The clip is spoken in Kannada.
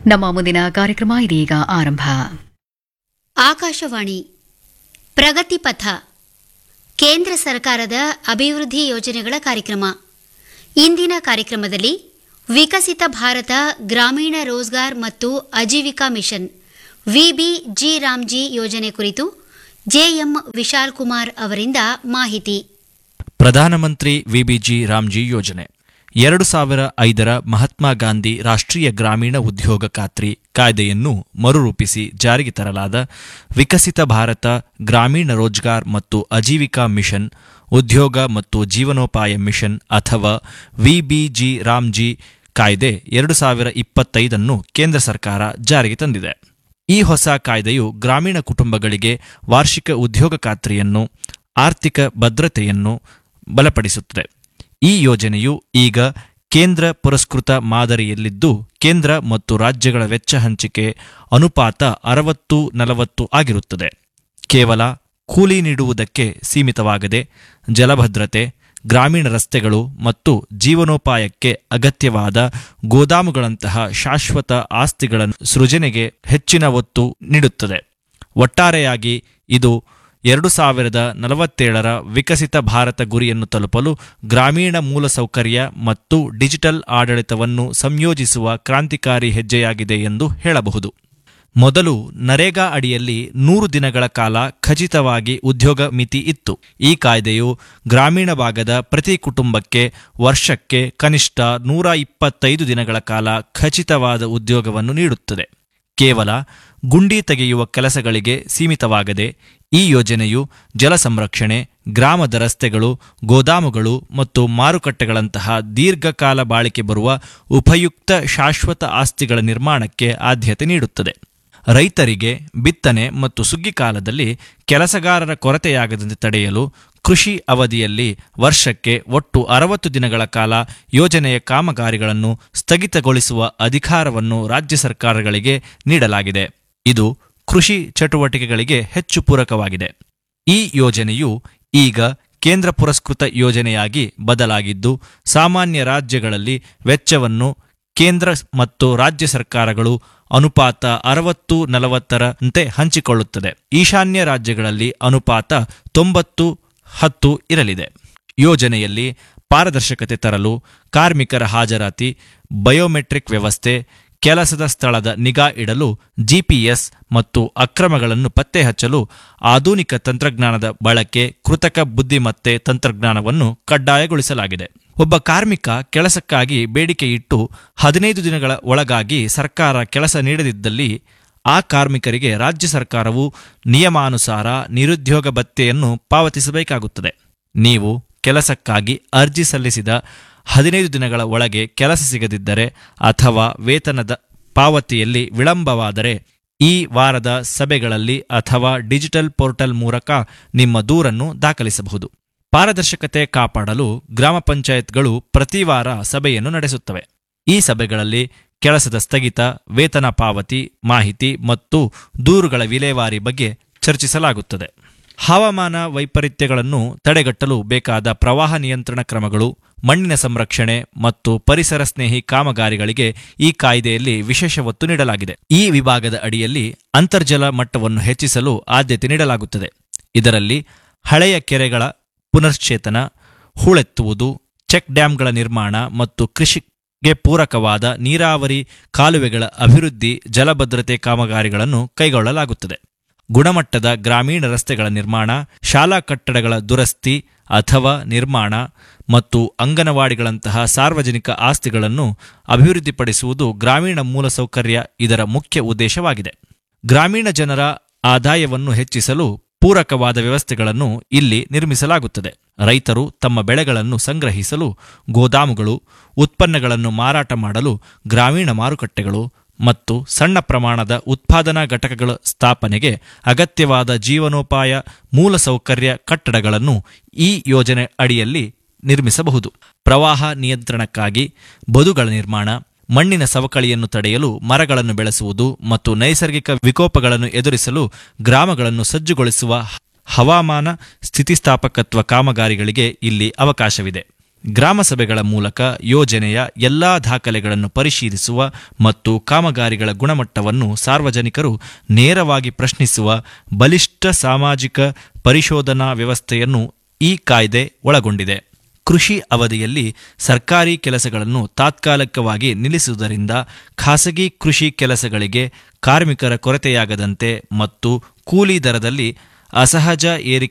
ನಮ್ಮ ಮುಂದಿನ ಕಾರ್ಯಕ್ರಮ ಇದೀಗ ಆರಂಭ ಆಕಾಶವಾಣಿ ಪ್ರಗತಿ ಪಥ ಕೇಂದ್ರ ಸರ್ಕಾರದ ಅಭಿವೃದ್ಧಿ ಯೋಜನೆಗಳ ಕಾರ್ಯಕ್ರಮ ಇಂದಿನ ಕಾರ್ಯಕ್ರಮದಲ್ಲಿ ವಿಕಸಿತ ಭಾರತ ಗ್ರಾಮೀಣ ರೋಜ್ಗಾರ್ ಮತ್ತು Ajeevika mission VB G RAM G ಯೋಜನೆ ಕುರಿತು ಜೆಎಂ ವಿಶಾಲ್ ಕುಮಾರ್ ಅವರಿಂದ ಮಾಹಿತಿ ಪ್ರಧಾನಮಂತ್ರಿ ವಿಬಿಜಿ ರಾಮ್ಜಿ ಯೋಜನೆ ಎರಡು ಸಾವಿರ ಐದರ ಮಹಾತ್ಮ ಗಾಂಧಿ ರಾಷ್ಟ್ರೀಯ ಗ್ರಾಮೀಣ ಉದ್ಯೋಗ ಖಾತ್ರಿ ಕಾಯ್ದೆಯನ್ನು ಮರುರೂಪಿಸಿ ಜಾರಿಗೆ ತರಲಾದ ವಿಕಸಿತ ಭಾರತ ಗ್ರಾಮೀಣ ರೋಜ್ಗಾರ್ ಮತ್ತು ಆಜೀವಿಕಾ ಮಿಷನ್ ಉದ್ಯೋಗ ಮತ್ತು ಜೀವನೋಪಾಯ ಮಿಷನ್ ಅಥವಾ ವಿಬಿಜಿ ರಾಮ್ಜಿ ಕಾಯ್ದೆ ಎರಡು ಸಾವಿರ ಇಪ್ಪತ್ತೈದನ್ನು ಕೇಂದ್ರ ಸರ್ಕಾರ ಜಾರಿಗೆ ತಂದಿದೆ ಈ ಹೊಸ ಕಾಯ್ದೆಯು ಗ್ರಾಮೀಣ ಕುಟುಂಬಗಳಿಗೆ ವಾರ್ಷಿಕ ಉದ್ಯೋಗ ಖಾತ್ರಿಯನ್ನು ಆರ್ಥಿಕ ಭದ್ರತೆಯನ್ನು ಬಲಪಡಿಸುತ್ತದೆ ಈ ಯೋಜನೆಯು ಈಗ ಕೇಂದ್ರ ಪುರಸ್ಕೃತ ಮಾದರಿಯಲ್ಲಿದ್ದು ಕೇಂದ್ರ ಮತ್ತು ರಾಜ್ಯಗಳ ವೆಚ್ಚ ಹಂಚಿಕೆ ಅನುಪಾತ ಅರವತ್ತು ನಲವತ್ತು ಆಗಿರುತ್ತದೆ ಕೇವಲ ಕೂಲಿ ನೀಡುವುದಕ್ಕೆ ಸೀಮಿತವಾಗದೆ ಜಲಭದ್ರತೆ ಗ್ರಾಮೀಣ ರಸ್ತೆಗಳು ಮತ್ತು ಜೀವನೋಪಾಯಕ್ಕೆ ಅಗತ್ಯವಾದ ಗೋದಾಮುಗಳಂತಹ ಶಾಶ್ವತ ಆಸ್ತಿಗಳ ಸೃಜನೆಗೆ ಹೆಚ್ಚಿನ ಒತ್ತು ನೀಡುತ್ತದೆ ಒಟ್ಟಾರೆಯಾಗಿ ಇದು ಎರಡು ಸಾವಿರದ ನಲವತ್ತೇಳರ ವಿಕಸಿತ ಭಾರತ ಗುರಿಯನ್ನು ತಲುಪಲು ಗ್ರಾಮೀಣ ಮೂಲಸೌಕರ್ಯ ಮತ್ತು ಡಿಜಿಟಲ್ ಆಡಳಿತವನ್ನು ಸಂಯೋಜಿಸುವ ಕ್ರಾಂತಿಕಾರಿ ಹೆಜ್ಜೆಯಾಗಿದೆ ಎಂದು ಹೇಳಬಹುದು ಮೊದಲು ನರೇಗಾ ಅಡಿಯಲ್ಲಿ ನೂರು ದಿನಗಳ ಕಾಲ ಖಚಿತವಾಗಿ ಉದ್ಯೋಗ ಮಿತಿ ಇತ್ತು ಈ ಕಾಯ್ದೆಯು ಗ್ರಾಮೀಣ ಭಾಗದ ಪ್ರತಿ ಕುಟುಂಬಕ್ಕೆ ವರ್ಷಕ್ಕೆ ಕನಿಷ್ಠ ನೂರ ಇಪ್ಪತ್ತೈದು ದಿನಗಳ ಕಾಲ ಖಚಿತವಾದ ಉದ್ಯೋಗವನ್ನು ನೀಡುತ್ತದೆ ಕೇವಲ ಗುಂಡಿ ತೆಗೆಯುವ ಕೆಲಸಗಳಿಗೆ ಸೀಮಿತವಾಗದೆ ಈ ಯೋಜನೆಯು ಜಲ ಸಂರಕ್ಷಣೆ ಗ್ರಾಮದ ರಸ್ತೆಗಳು ಗೋದಾಮುಗಳು ಮತ್ತು ಮಾರುಕಟ್ಟೆಗಳಂತಹ ದೀರ್ಘಕಾಲ ಬಾಳಿಕೆ ಬರುವ ಉಪಯುಕ್ತ ಶಾಶ್ವತ ಆಸ್ತಿಗಳ ನಿರ್ಮಾಣಕ್ಕೆ ಆದ್ಯತೆ ನೀಡುತ್ತದೆ ರೈತರಿಗೆ ಬಿತ್ತನೆ ಮತ್ತು ಸುಗ್ಗಿ ಕಾಲದಲ್ಲಿ ಕೆಲಸಗಾರರ ಕೊರತೆಯಾಗದಂತೆ ತಡೆಯಲು ಕೃಷಿ ಅವಧಿಯಲ್ಲಿ ವರ್ಷಕ್ಕೆ ಒಟ್ಟು ಅರವತ್ತು ದಿನಗಳ ಕಾಲ ಯೋಜನೆಯ ಕಾಮಗಾರಿಗಳನ್ನು ಸ್ಥಗಿತಗೊಳಿಸುವ ಅಧಿಕಾರವನ್ನು ರಾಜ್ಯ ಸರ್ಕಾರಗಳಿಗೆ ನೀಡಲಾಗಿದೆ ಇದು ಕೃಷಿ ಚಟುವಟಿಕೆಗಳಿಗೆ ಹೆಚ್ಚು ಪೂರಕವಾಗಿದೆ ಈ ಯೋಜನೆಯು ಈಗ ಕೇಂದ್ರ ಪುರಸ್ಕೃತ ಯೋಜನೆಯಾಗಿ ಬದಲಾಗಿದ್ದು ಸಾಮಾನ್ಯ ರಾಜ್ಯಗಳಲ್ಲಿ ವೆಚ್ಚವನ್ನು ಕೇಂದ್ರ ಮತ್ತು ರಾಜ್ಯ ಸರ್ಕಾರಗಳು ಅನುಪಾತ ಅರವತ್ತು ನಲವತ್ತರಂತೆ ಹಂಚಿಕೊಳ್ಳುತ್ತದೆ ಈಶಾನ್ಯ ರಾಜ್ಯಗಳಲ್ಲಿ ಅನುಪಾತ ತೊಂಬತ್ತು ಹತ್ತು ಇರಲಿದೆ ಯೋಜನೆಯಲ್ಲಿ ಪಾರದರ್ಶಕತೆ ತರಲು ಕಾರ್ಮಿಕರ ಹಾಜರಾತಿ ಬಯೋಮೆಟ್ರಿಕ್ ವ್ಯವಸ್ಥೆ ಕೆಲಸದ ಸ್ಥಳದ ನಿಗಾ ಇಡಲು ಜಿಪಿಎಸ್ ಮತ್ತು ಅಕ್ರಮಗಳನ್ನು ಪತ್ತೆ ಹಚ್ಚಲು ಆಧುನಿಕ ತಂತ್ರಜ್ಞಾನದ ಬಳಕೆ ಕೃತಕ ಬುದ್ಧಿಮತ್ತೆ ತಂತ್ರಜ್ಞಾನವನ್ನು ಕಡ್ಡಾಯಗೊಳಿಸಲಾಗಿದೆ ಒಬ್ಬ ಕಾರ್ಮಿಕ ಕೆಲಸಕ್ಕಾಗಿ ಬೇಡಿಕೆ ಇಟ್ಟು ಹದಿನೈದು ದಿನಗಳ ಒಳಗಾಗಿ ಸರ್ಕಾರ ಕೆಲಸ ನೀಡದಿದ್ದಲ್ಲಿ ಆ ಕಾರ್ಮಿಕರಿಗೆ ರಾಜ್ಯ ಸರ್ಕಾರವು ನಿಯಮಾನುಸಾರ ನಿರುದ್ಯೋಗ ಭತ್ಯೆಯನ್ನು ಪಾವತಿಸಬೇಕಾಗುತ್ತದೆ ನೀವು ಕೆಲಸಕ್ಕಾಗಿ ಅರ್ಜಿ ಸಲ್ಲಿಸಿದ ಹದಿನೈದು ದಿನಗಳ ಒಳಗೆ ಕೆಲಸ ಸಿಗದಿದ್ದರೆ ಅಥವಾ ವೇತನದ ಪಾವತಿಯಲ್ಲಿ ವಿಳಂಬವಾದರೆ ಈ ವಾರದ ಸಭೆಗಳಲ್ಲಿ ಅಥವಾ ಡಿಜಿಟಲ್ ಪೋರ್ಟಲ್ ಮೂಲಕ ನಿಮ್ಮ ದೂರನ್ನು ದಾಖಲಿಸಬಹುದು ಪಾರದರ್ಶಕತೆ ಕಾಪಾಡಲು ಗ್ರಾಮ ಪಂಚಾಯತ್ಗಳು ಪ್ರತಿ ವಾರ ಸಭೆಯನ್ನು ನಡೆಸುತ್ತವೆ ಈ ಸಭೆಗಳಲ್ಲಿ ಕೆಲಸದ ಸ್ಥಗಿತ ವೇತನ ಪಾವತಿ ಮಾಹಿತಿ ಮತ್ತು ದೂರುಗಳ ವಿಲೇವಾರಿ ಬಗ್ಗೆ ಚರ್ಚಿಸಲಾಗುತ್ತದೆ ಹವಾಮಾನ ವೈಪರೀತ್ಯಗಳನ್ನು ತಡೆಗಟ್ಟಲು ಬೇಕಾದ ಪ್ರವಾಹ ನಿಯಂತ್ರಣ ಕ್ರಮಗಳು ಮಣ್ಣಿನ ಸಂರಕ್ಷಣೆ ಮತ್ತು ಪರಿಸರ ಸ್ನೇಹಿ ಕಾಮಗಾರಿಗಳಿಗೆ ಈ ಕಾಯ್ದೆಯಲ್ಲಿ ವಿಶೇಷ ಒತ್ತು ನೀಡಲಾಗಿದೆ ಈ ವಿಭಾಗದ ಅಡಿಯಲ್ಲಿ ಅಂತರ್ಜಲ ಮಟ್ಟವನ್ನು ಹೆಚ್ಚಿಸಲು ಆದ್ಯತೆ ನೀಡಲಾಗುತ್ತದೆ ಇದರಲ್ಲಿ ಹಳೆಯ ಕೆರೆಗಳ ಪುನಶ್ಚೇತನ ಹೂಳೆತ್ತುವುದು ಚೆಕ್ ಡ್ಯಾಂಗಳ ನಿರ್ಮಾಣ ಮತ್ತು ಕೃಷಿಗೆ ಪೂರಕವಾದ ನೀರಾವರಿ ಕಾಲುವೆಗಳ ಅಭಿವೃದ್ಧಿ ಜಲಭದ್ರತೆ ಕಾಮಗಾರಿಗಳನ್ನು ಕೈಗೊಳ್ಳಲಾಗುತ್ತದೆ ಗುಣಮಟ್ಟದ ಗ್ರಾಮೀಣ ರಸ್ತೆಗಳ ನಿರ್ಮಾಣ ಶಾಲಾ ಕಟ್ಟಡಗಳ ದುರಸ್ತಿ ಅಥವಾ ನಿರ್ಮಾಣ ಮತ್ತು ಅಂಗನವಾಡಿಗಳಂತಹ ಸಾರ್ವಜನಿಕ ಆಸ್ತಿಗಳನ್ನು ಅಭಿವೃದ್ಧಿಪಡಿಸುವುದು ಗ್ರಾಮೀಣ ಮೂಲಸೌಕರ್ಯ ಇದರ ಮುಖ್ಯ ಉದ್ದೇಶವಾಗಿದೆ ಗ್ರಾಮೀಣ ಜನರ ಆದಾಯವನ್ನು ಹೆಚ್ಚಿಸಲು ಪೂರಕವಾದ ವ್ಯವಸ್ಥೆಗಳನ್ನು ಇಲ್ಲಿ ನಿರ್ಮಿಸಲಾಗುತ್ತದೆ ರೈತರು ತಮ್ಮ ಬೆಳೆಗಳನ್ನು ಸಂಗ್ರಹಿಸಲು ಗೋದಾಮುಗಳು ಉತ್ಪನ್ನಗಳನ್ನು ಮಾರಾಟ ಮಾಡಲು ಗ್ರಾಮೀಣ ಮಾರುಕಟ್ಟೆಗಳು ಮತ್ತು ಸಣ್ಣ ಪ್ರಮಾಣದ ಉತ್ಪಾದನಾ ಘಟಕಗಳ ಸ್ಥಾಪನೆಗೆ ಅಗತ್ಯವಾದ ಜೀವನೋಪಾಯ ಮೂಲಸೌಕರ್ಯ ಕಟ್ಟಡಗಳನ್ನು ಈ ಯೋಜನೆ ಅಡಿಯಲ್ಲಿ ನಿರ್ಮಿಸಬಹುದು ಪ್ರವಾಹ ನಿಯಂತ್ರಣಕ್ಕಾಗಿ ಬದುಗಳ ನಿರ್ಮಾಣ ಮಣ್ಣಿನ ಸವಕಳಿಯನ್ನು ತಡೆಯಲು ಮರಗಳನ್ನು ಬೆಳೆಸುವುದು ಮತ್ತು ನೈಸರ್ಗಿಕ ವಿಕೋಪಗಳನ್ನು ಎದುರಿಸಲು ಗ್ರಾಮಗಳನ್ನು ಸಜ್ಜುಗೊಳಿಸುವ ಹವಾಮಾನ ಸ್ಥಿತಿಸ್ಥಾಪಕತ್ವ ಕಾಮಗಾರಿಗಳಿಗೆ ಇಲ್ಲಿ ಅವಕಾಶವಿದೆ ಗ್ರಾಮ ಸಭೆಗಳ ಮೂಲಕ ಯೋಜನೆಯ ಎಲ್ಲಾ ದಾಖಲೆಗಳನ್ನು ಪರಿಶೀಲಿಸುವ ಮತ್ತು ಕಾಮಗಾರಿಗಳ ಗುಣಮಟ್ಟವನ್ನು ಸಾರ್ವಜನಿಕರು ನೇರವಾಗಿ ಪ್ರಶ್ನಿಸುವ ಬಲಿಷ್ಠ ಸಾಮಾಜಿಕ ಪರಿಶೋಧನಾ ವ್ಯವಸ್ಥೆಯನ್ನು ಈ ಕಾಯ್ದೆ ಒಳಗೊಂಡಿದೆ ಕೃಷಿ ಅವಧಿಯಲ್ಲಿ ಸರ್ಕಾರಿ ಕೆಲಸಗಳನ್ನು ತಾತ್ಕಾಲಿಕವಾಗಿ ನಿಲ್ಲಿಸುವುದರಿಂದ ಖಾಸಗಿ ಕೃಷಿ ಕೆಲಸಗಳಿಗೆ ಕಾರ್ಮಿಕರ ಕೊರತೆಯಾಗದಂತೆ ಮತ್ತು ಕೂಲಿ ದರದಲ್ಲಿ ಅಸಹಜ ಏರಿಕೆ